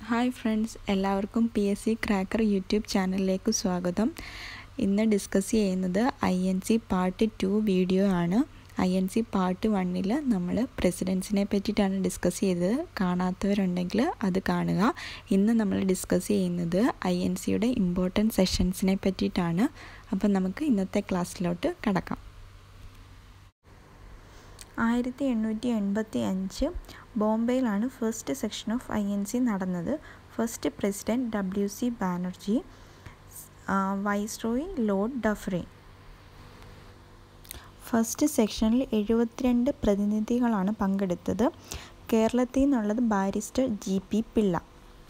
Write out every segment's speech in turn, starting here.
hi friends എല്ലാവർക്കും P S C cracker YouTube ചാനലിലേക്ക് സ്വാഗതം ഇന്ന് ഡിസ്കസ് ചെയ്യുന്നത് I N C part two video ആണ് ഐ എൻ സി പാർട്ട് വണ്ണിൽ നമ്മൾ പ്രസിഡൻസിനെ പറ്റിയിട്ടാണ് ഡിസ്കസ് ചെയ്തത് കാണാത്തവരുണ്ടെങ്കിൽ അത് കാണുക ഇന്ന് നമ്മൾ ഡിസ്കസ് ചെയ്യുന്നത് ഐ എൻ സിയുടെ ഇമ്പോർട്ടൻറ്റ് സെഷൻസിനെ പറ്റിയിട്ടാണ് അപ്പം നമുക്ക് ഇന്നത്തെ ക്ലാസ്സിലോട്ട് കടക്കാം ആയിരത്തി എണ്ണൂറ്റി എൺപത്തി അഞ്ച് ബോംബെയിലാണ് first section of I N C നടന്നത് first president W C Banerjee viceroy Lord Dufferin first സെക്ഷനിൽ എഴുപത്തിരണ്ട് പ്രതിനിധികളാണ് പങ്കെടുത്തത് കേരളത്തിൽ നിന്നുള്ളത് barrister G P Pillai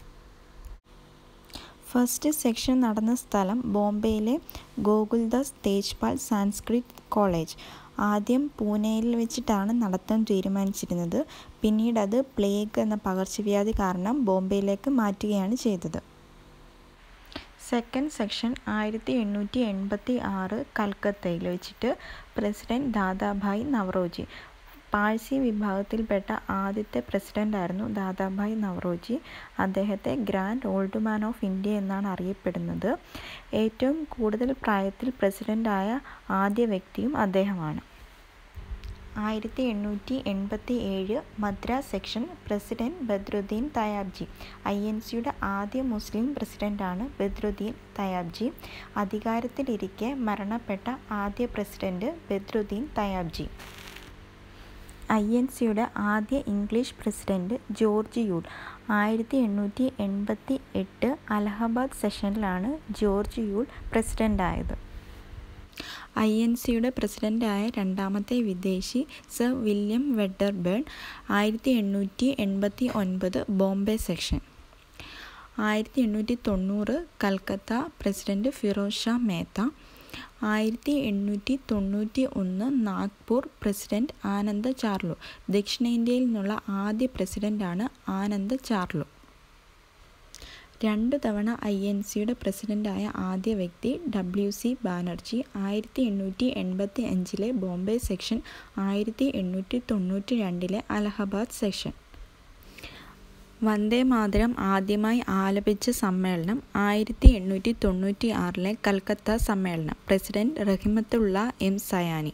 first section നടന്ന സ്ഥലം ബോംബെയിലെ ഗോകുൽദാസ് തേജ്പാൽ സാൻസ്ക്രിറ്റ് കോളേജ് ആദ്യം പൂനെയിൽ വെച്ചിട്ടാണ് നടത്താൻ തീരുമാനിച്ചിരുന്നത് പിന്നീട് അത് പ്ലേഗ് എന്ന പകർച്ചവ്യാധി കാരണം ബോംബെയിലേക്ക് മാറ്റുകയാണ് ചെയ്തത് സെക്കൻഡ് സെക്ഷൻ ആയിരത്തി എണ്ണൂറ്റി എൺപത്തി ആറ് കൽക്കത്തയിൽ വെച്ചിട്ട് പ്രസിഡൻറ്റ് ദാദാഭായ് നവറോജി പാഴ്സി വിഭാഗത്തിൽപ്പെട്ട ആദ്യത്തെ പ്രസിഡൻ്റായിരുന്നു ദാദാഭായ് നവറോജി അദ്ദേഹത്തെ grand old man of India എന്നാണ് അറിയപ്പെടുന്നത് ഏറ്റവും കൂടുതൽ പ്രായത്തിൽ പ്രസിഡൻ്റായ ആദ്യ വ്യക്തിയും അദ്ദേഹമാണ് ആയിരത്തി എണ്ണൂറ്റി എൺപത്തി ഏഴ് Madras section president Badruddin Tyabji I N സിയുടെ ആദ്യ മുസ്ലിം പ്രസിഡന്റാണ് ബദ്രുദ്ദീൻ തയാബ്ജി അധികാരത്തിലിരിക്കെ മരണപ്പെട്ട ആദ്യ president Badruddin Tyabji I N സിയുടെ ആദ്യ ഇംഗ്ലീഷ് പ്രസിഡന്റ് ജോർജ് യൂൾ ആയിരത്തി എണ്ണൂറ്റി എൺപത്തി എട്ട് അലഹബാദ് സെഷനിലാണ് ജോർജ് യൂൾ പ്രസിഡൻ്റായത് ഐ എൻ സിയുടെ പ്രസിഡൻ്റായ രണ്ടാമത്തെ വിദേശി സർ വില്യം വെഡർബേൺ ആയിരത്തി എണ്ണൂറ്റി എൺപത്തി ഒൻപത് ബോംബെ സെക്ഷൻ ആയിരത്തി എണ്ണൂറ്റി തൊണ്ണൂറ് കൽക്കത്ത പ്രസിഡന്റ് ഫിറോസ് ഷാ മേത്ത ആയിരത്തി എണ്ണൂറ്റി തൊണ്ണൂറ്റി ഒന്ന് നാഗ്പൂർ പ്രസിഡന്റ് ആനന്ദ ചാർലു ദക്ഷിണേന്ത്യയിൽ നിന്നുള്ള ആദ്യ പ്രസിഡന്റാണ് ആനന്ദ ചാർലു രണ്ട് തവണ ഐ എൻ സിയുടെ പ്രസിഡൻ്റായ ആദ്യ വ്യക്തി ഡബ്ല്യു സി ബാനർജി ആയിരത്തി എണ്ണൂറ്റി എൺപത്തി അഞ്ചിലെ ബോംബെ സെക്ഷൻ ആയിരത്തി എണ്ണൂറ്റി തൊണ്ണൂറ്റി രണ്ടിലെ അലഹബാദ് സെക്ഷൻ വന്ദേ മാതരം ആദ്യമായി ആലപിച്ച സമ്മേളനം ആയിരത്തി എണ്ണൂറ്റി തൊണ്ണൂറ്റി ആറിലെ കൽക്കത്ത സമ്മേളനം പ്രസിഡന്റ് റഹിമത്തുള്ള എം സയാനി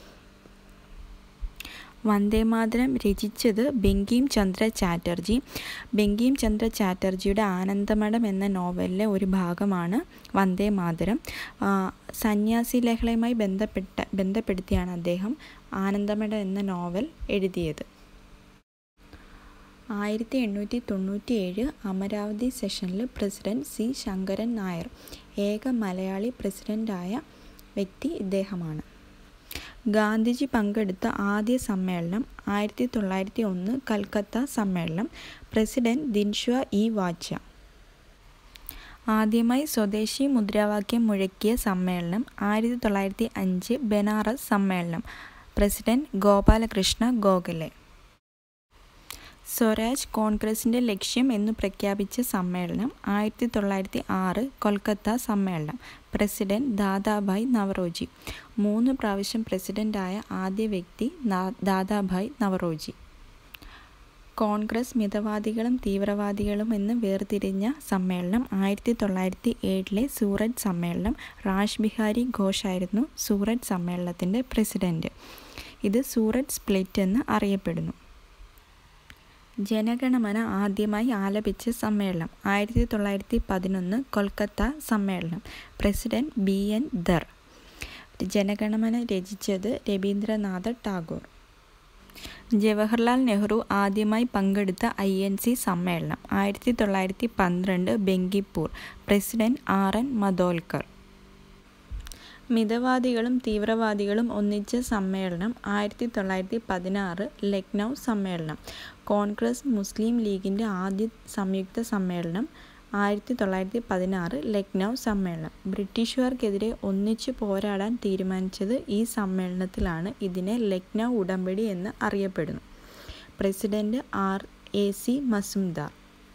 വന്ദേമാതരം രചിച്ചത് ബെങ്കിം ചന്ദ്ര ചാറ്റർജി ബെങ്കിം ചന്ദ്ര ചാറ്റർജിയുടെ ആനന്ദമഠം എന്ന നോവലിലെ ഒരു ഭാഗമാണ് വന്ദേമാതരം സന്യാസി ലഹളയുമായി ബന്ധപ്പെട്ട ബന്ധപ്പെടുത്തിയാണ് അദ്ദേഹം ആനന്ദമഠം എന്ന നോവൽ എഴുതിയത് ആയിരത്തി എണ്ണൂറ്റി തൊണ്ണൂറ്റി ഏഴ് അമരാവതി സെഷനിൽ പ്രസിഡന്റ് സി ശങ്കരൻ നായർ ഏക മലയാളി പ്രസിഡൻ്റായ വ്യക്തി ഇദ്ദേഹമാണ് ഗാന്ധിജി പങ്കെടുത്ത ആദ്യ സമ്മേളനം ആയിരത്തി തൊള്ളായിരത്തി ഒന്ന് കൽക്കത്ത സമ്മേളനം പ്രസിഡന്റ് ദിൻഷ്വ ഇ വാച്ച ആദ്യമായി സ്വദേശി മുദ്രാവാക്യം മുഴക്കിയ സമ്മേളനം ആയിരത്തി തൊള്ളായിരത്തി അഞ്ച് ബനാറസ് സമ്മേളനം പ്രസിഡന്റ് ഗോപാലകൃഷ്ണ ഗോഖലെ സ്വരാജ് കോൺഗ്രസിൻ്റെ ലക്ഷ്യം എന്ന് പ്രഖ്യാപിച്ച സമ്മേളനം ആയിരത്തി തൊള്ളായിരത്തി ആറ് കൊൽക്കത്ത സമ്മേളനം പ്രസിഡന്റ് ദാദാഭായ് നവറോജി മൂന്ന് പ്രാവശ്യം പ്രസിഡൻ്റായ ആദ്യ വ്യക്തി ദാദാഭായ് നവറോജി കോൺഗ്രസ് മിതവാദികളും തീവ്രവാദികളും എന്ന് വേർതിരിഞ്ഞ സമ്മേളനം ആയിരത്തി തൊള്ളായിരത്തി ഏഴിലെ സൂററ്റ് സമ്മേളനം റാഷ് ബിഹാരി ഘോഷായിരുന്നു സൂററ്റ് സമ്മേളനത്തിൻ്റെ പ്രസിഡന്റ് ഇത് സൂററ്റ് സ്പ്ലിറ്റ് എന്ന് അറിയപ്പെടുന്നു ജനഗണമന ആദ്യമായി ആലപിച്ച സമ്മേളനം ആയിരത്തി തൊള്ളായിരത്തി പതിനൊന്ന് കൊൽക്കത്ത സമ്മേളനം president B N Dhar Jana Gana Mana രചിച്ചത് രവീന്ദ്രനാഥ ടാഗോർ ജവഹർലാൽ നെഹ്റു ആദ്യമായി പങ്കെടുത്ത ഐ എൻ സി സമ്മേളനം ആയിരത്തി തൊള്ളായിരത്തി പന്ത്രണ്ട് Bankipur president R N Mudholkar മിതവാദികളും തീവ്രവാദികളും ഒന്നിച്ച സമ്മേളനം ആയിരത്തി തൊള്ളായിരത്തി പതിനാറ് ലക്നൗ സമ്മേളനം കോൺഗ്രസ് മുസ്ലിം ലീഗിൻ്റെ ആദ്യ സംയുക്ത സമ്മേളനം ആയിരത്തി തൊള്ളായിരത്തി പതിനാറ് ലക്നൗ സമ്മേളനം ബ്രിട്ടീഷുകാർക്കെതിരെ ഒന്നിച്ചു പോരാടാൻ തീരുമാനിച്ചത് ഈ സമ്മേളനത്തിലാണ് ഇതിനെ ലക്നൗ ഉടമ്പടി എന്ന് അറിയപ്പെടുന്നു president R A C Mazumdar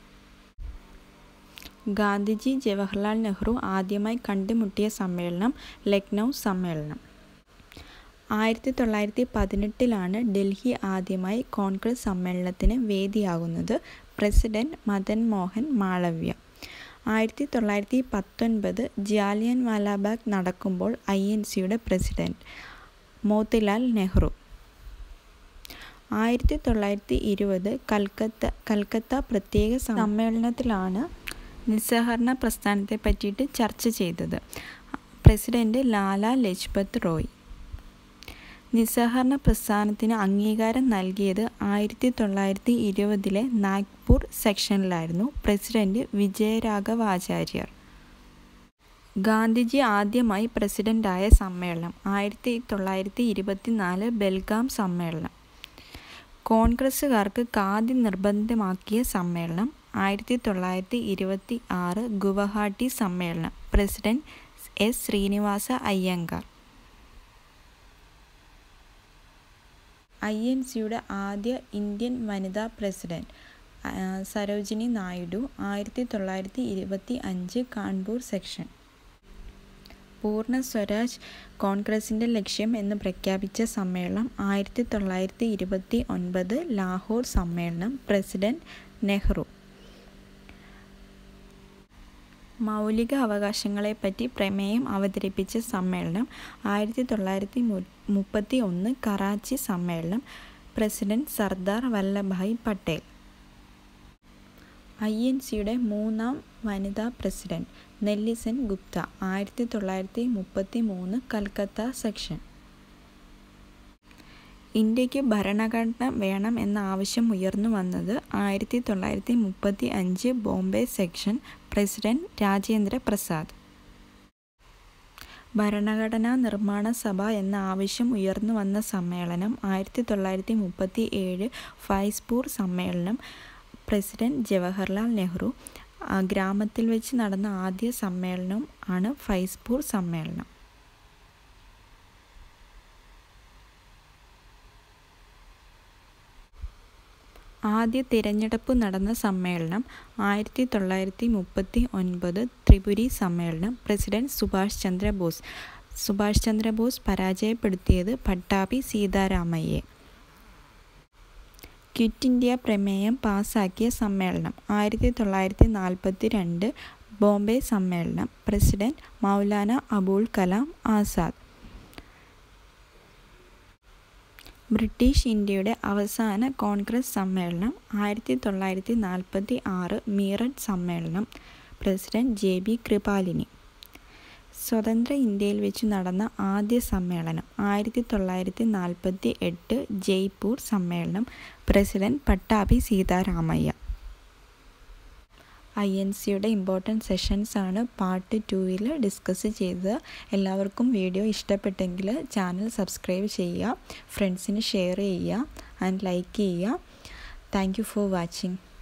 Gandhiji Jawaharlal Nehru ആദ്യമായി കണ്ടുമുട്ടിയ സമ്മേളനം ലക്നൗ സമ്മേളനം ആയിരത്തി തൊള്ളായിരത്തി പതിനെട്ടിലാണ് ഡൽഹി ആദ്യമായി കോൺഗ്രസ് സമ്മേളനത്തിന് വേദിയാകുന്നത് പ്രസിഡന്റ് മദൻ മോഹൻ മാളവ്യ ആയിരത്തി തൊള്ളായിരത്തി പത്തൊൻപത് ജാലിയൻ വാലാബാഗ് നടക്കുമ്പോൾ ഐ എൻ സിയുടെ പ്രസിഡന്റ് മോത്തിലാൽ നെഹ്റു ആയിരത്തി തൊള്ളായിരത്തി ഇരുപത് കൽക്കത്ത കൽക്കത്ത പ്രത്യേക സമ്മേളനത്തിലാണ് നിസ്സഹകരണ പ്രസ്ഥാനത്തെ പറ്റിയിട്ട് ചർച്ച ചെയ്തത് പ്രസിഡന്റ് ലാല ലജ്പത് റോയ് നിസ്സഹകരണ പ്രസ്ഥാനത്തിന് അംഗീകാരം നൽകിയത് ആയിരത്തി തൊള്ളായിരത്തി ഇരുപതിലെ നാഗ്പൂർ സെക്ഷനിലായിരുന്നു പ്രസിഡന്റ് വിജയരാഘവാചാര്യർ ഗാന്ധിജി ആദ്യമായി പ്രസിഡന്റായ സമ്മേളനം ആയിരത്തി തൊള്ളായിരത്തി ഇരുപത്തിനാല് ബെൽഗാം സമ്മേളനം കോൺഗ്രസ്സുകാർക്ക് ഖാദി നിർബന്ധമാക്കിയ സമ്മേളനം ആയിരത്തി തൊള്ളായിരത്തി ഇരുപത്തി ആറ് ഗുവഹാട്ടി സമ്മേളനം president S Srinivasa Iyengar I N സിയുടെ ആദ്യ ഇന്ത്യൻ വനിതാ പ്രസിഡന്റ് സരോജിനി നായിഡു ആയിരത്തി തൊള്ളായിരത്തി ഇരുപത്തി അഞ്ച് കാൺപൂർ സെക്ഷൻ പൂർണ്ണ സ്വരാജ് കോൺഗ്രസിൻ്റെ ലക്ഷ്യം എന്ന് പ്രഖ്യാപിച്ച സമ്മേളനം ആയിരത്തി തൊള്ളായിരത്തി ഇരുപത്തി ഒൻപത് ലാഹോർ സമ്മേളനം പ്രസിഡന്റ് നെഹ്റു മൗലിക അവകാശങ്ങളെപ്പറ്റി പ്രമേയം അവതരിപ്പിച്ച സമ്മേളനം ആയിരത്തി തൊള്ളായിരത്തി മുപ്പത്തി ഒന്ന് കറാച്ചി സമ്മേളനം president Sardar Vallabhbhai Patel I N സിയുടെ മൂന്നാം വനിതാ പ്രസിഡന്റ് നെല്ലിസൻ ഗുപ്ത ആയിരത്തി തൊള്ളായിരത്തി മുപ്പത്തി മൂന്ന് കൽക്കത്ത സെക്ഷൻ ഇന്ത്യക്ക് ഭരണഘടന വേണം എന്ന ആവശ്യം ഉയർന്നു വന്നത് ആയിരത്തി തൊള്ളായിരത്തി മുപ്പത്തി അഞ്ച് ബോംബെ സെക്ഷൻ പ്രസിഡന്റ് രാജേന്ദ്ര പ്രസാദ് ഭരണഘടനാ നിർമ്മാണ സഭ എന്ന ആവശ്യം ഉയർന്നു വന്ന സമ്മേളനം ആയിരത്തി തൊള്ളായിരത്തി മുപ്പത്തി ഏഴ് ഫൈസ്പൂർ സമ്മേളനം പ്രസിഡന്റ് ജവഹർലാൽ നെഹ്റു ഗ്രാമത്തിൽ വെച്ച് നടന്ന ആദ്യ സമ്മേളനം ആണ് ഫൈസ്പൂർ സമ്മേളനം ആദ്യ തിരഞ്ഞെടുപ്പ് നടന്ന സമ്മേളനം ആയിരത്തി തൊള്ളായിരത്തി മുപ്പത്തി ഒൻപത് ത്രിപുരി സമ്മേളനം പ്രസിഡന്റ് സുഭാഷ് ചന്ദ്രബോസ് സുഭാഷ് ചന്ദ്രബോസ് പരാജയപ്പെടുത്തിയത് പട്ടാഭി സീതാരാമയ്യെ ക്വിറ്റ് ഇന്ത്യ പ്രമേയം പാസാക്കിയ സമ്മേളനം ആയിരത്തി തൊള്ളായിരത്തി നാൽപ്പത്തി രണ്ട് ബോംബെ സമ്മേളനം പ്രസിഡന്റ് മൗലാന അബുൾ കലാം ആസാദ് ബ്രിട്ടീഷ് ഇന്ത്യയുടെ അവസാന കോൺഗ്രസ് സമ്മേളനം ആയിരത്തി തൊള്ളായിരത്തി നാൽപ്പത്തി ആറ് മീററ്റ് സമ്മേളനം പ്രസിഡന്റ് ജെ ബി കൃപാലിനി സ്വതന്ത്ര ഇന്ത്യയിൽ വെച്ച് നടന്ന ആദ്യ സമ്മേളനം ആയിരത്തി തൊള്ളായിരത്തി നാൽപ്പത്തി എട്ട് ജയ്പൂർ സമ്മേളനം president Pattabhi Sitaramayya I N സിയുടെ ഇമ്പോർട്ടൻറ്റ് സെഷൻസ് ആണ് പാർട്ട് ടൂവിൽ ഡിസ്കസ് ചെയ്തത് എല്ലാവർക്കും വീഡിയോ ഇഷ്ടപ്പെട്ടെങ്കിൽ ചാനൽ സബ്സ്ക്രൈബ് ചെയ്യുക ഫ്രണ്ട്സിന് ഷെയർ ചെയ്യുക ആൻഡ് ലൈക്ക് ചെയ്യുക താങ്ക് യു ഫോർ വാച്ചിങ്